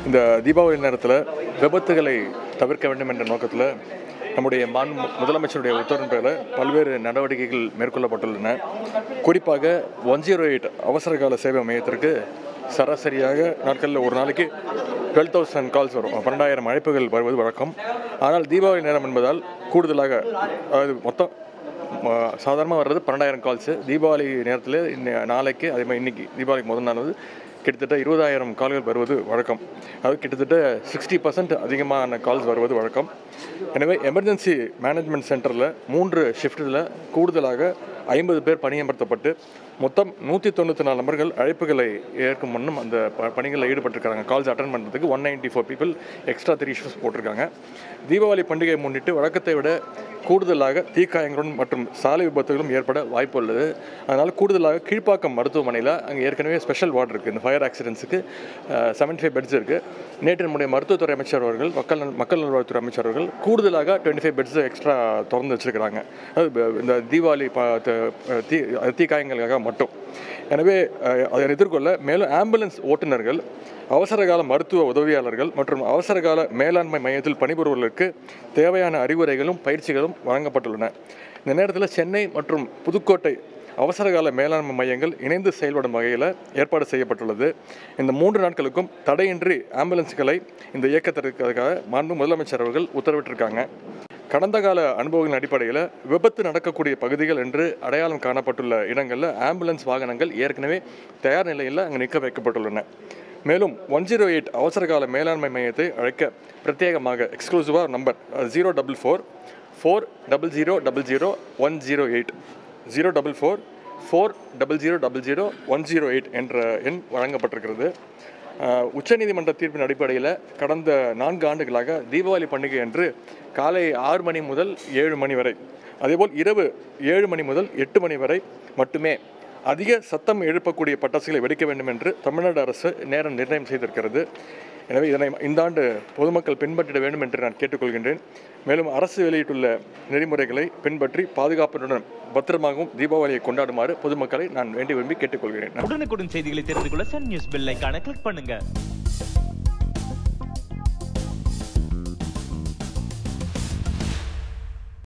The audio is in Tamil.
இந்த தீபாவளி நேரத்தில் விபத்துகளை தவிர்க்க வேண்டும் என்ற நோக்கத்தில் நம்முடைய மான் முதலமைச்சருடைய உத்தரவின் பேரில் பல்வேறு நடவடிக்கைகள் மேற்கொள்ளப்பட்டுள்ளன குறிப்பாக ஒன் ஜீரோ எயிட் அவசரகால சேவை மையத்திற்கு சராசரியாக நாட்களில் ஒரு நாளைக்கு டுவெல் தௌசண்ட் கால்ஸ் வரும் பன்னெண்டாயிரம் அழைப்புகள் வருவது வழக்கம் ஆனால் தீபாவளி நேரம் என்பதால் கூடுதலாக அதாவது மொத்தம் சாதாரணமாக வர்றது பன்னெண்டாயிரம் கால்ஸு தீபாவளி நேரத்தில் இன்ன நாளைக்கு அதே மாதிரி இன்னைக்கு தீபாவளிக்கு முதல் நாள் வந்து கிட்டத்தட்ட இருபதாயிரம் கால்கள் வருவது வழக்கம் அது கிட்டத்தட்ட சிக்ஸ்டி பர்சன்ட் அதிகமான கால்ஸ் வருவது வழக்கம் எனவே எமர்ஜென்சி மேனேஜ்மெண்ட் சென்டரில் மூன்று ஷிஃப்ட்டில் கூடுதலாக ஐம்பது பேர் பணியமர்த்தப்பட்டு மொத்தம் நூற்றி தொண்ணூற்றி நாலு நபர்கள் அழைப்புகளை ஏற்கும் முன்னும் அந்த ப பணிகளில் ஈடுபட்டிருக்காங்க கால்ஸ் அட்டன் பண்ணுறதுக்கு one ninety four people extra three shifts போட்டிருக்காங்க தீபாவளி பண்டிகையை முன்னிட்டு வழக்கத்தை விட கூடுதலாக தீக்காயங்களுடன் மற்றும் சாலை விபத்துகளும் ஏற்பட வாய்ப்பு உள்ளது அதனால் கூடுதலாக கீழ்ப்பாக்கம் மருத்துவமனையில் அங்கே ஏற்கனவே ஸ்பெஷல் வார்டு இருக்குது இந்த ஃபயர் ஆக்சிடென்ட்ஸுக்கு செவன்டி ஃபைவ் பெட்ஸ் இருக்குது நேற்று நம்முடைய மருத்துவத்துறை அமைச்சர் அவர்கள் மக்கள் நல் மக்கள் நல்வாழ்வுத்துறை அமைச்சர் அவர்கள் கூடுதலாக டுவெண்ட்டி ஃபைவ் பெட்ஸ் எக்ஸ்ட்ரா திறந்து வச்சிருக்கிறாங்க அது ப- இந்த தீபாவளி ப- த- தீ தீக்காயங்களுக்காக மட்டும் எனவே அஹ், அதை எதிர்கொள்ள மேலும் ஆம்புலன்ஸ் ஓட்டுநர்கள் அவசரகால மருத்துவ உதவியாளர்கள் மற்றும் அவசரகால மேலாண்மை மையத்தில் பணிபுரிவர்களுக்கு தேவையான அறிவுரைகளும் பயிற்சிகளும் வழங்கப்பட்டுள்ளன இந்த நேரத்தில் சென்னை மற்றும் புதுக்கோட்டை அவசரகால மேலாண்மை மையங்கள் இணைந்து செயல்படும் வகையில் ஏற்பாடு செய்யப்பட்டுள்ளது இந்த மூன்று நாட்களுக்கும் தடையின்றி ஆம்புலன்ஸ்களை இந்த இயக்கத்திற்காக மாண்பு முதலமைச்சர் அவர்கள் உத்தரவிட்டிருக்காங்க கடந்த கால அனுபவங்களின் அடிப்படையில் விபத்து நடக்கக்கூடிய பகுதிகள் என்று அடையாளம் காணப்பட்டுள்ள இடங்களில் ஆம்புலன்ஸ் வாகனங்கள் ஏற்கனவே தயார் நிலையில் அங்கே நிற்க வைக்கப்பட்டுள்ளன மேலும் ஒன் ஜீரோ எயிட் அவசரகால மேலாண்மை மையத்தை அழைக்க பிரத்யேகமாக எக்ஸ்க்ளூசிவாக number zero double four four double zero double zero one zero eight zero double four four double zero double zero one zero eight என்ற எண் வழங்கப்பட்டிருக்கிறது அஹ், உச்சநீதிமன்ற தீர்ப்பின் அடிப்படையில் கடந்த நான்கு ஆண்டுகளாக தீபாவளி பண்டிகை அன்று காலை ஆறு மணி முதல் ஏழு மணி வரை அதேபோல் இரவு ஏழு மணி முதல் எட்டு மணி வரை மட்டுமே அதிக சத்தம் எழுப்பக்கூடிய பட்டாசுகளை வெடிக்க வேண்டும் என்று தமிழ்நாடு அரசு நேரம் நிர்ணயம் செய்திருக்கிறது எனவே இதனை இந்த ஆண்டு பொதுமக்கள் பின்பற்றிட வேண்டும் என்று நான் கேட்டுக்கொள்கின்றேன் மேலும் அரசு வெளியிட்டுள்ள நெறிமுறைகளை பின்பற்றி பாதுகாப்புடன் பத்திரமாகவும் தீபாவளியை கொண்டாடுமாறு பொதுமக்களை நான் வேண்டி விரும்பி கேட்டுக்கொள்கிறேன் உடனுக்குடன் செய்திகளை தெரிந்து கொள்ள சன் நியூஸ் பெல் ஐகானை கிளிக் பண்ணுங்க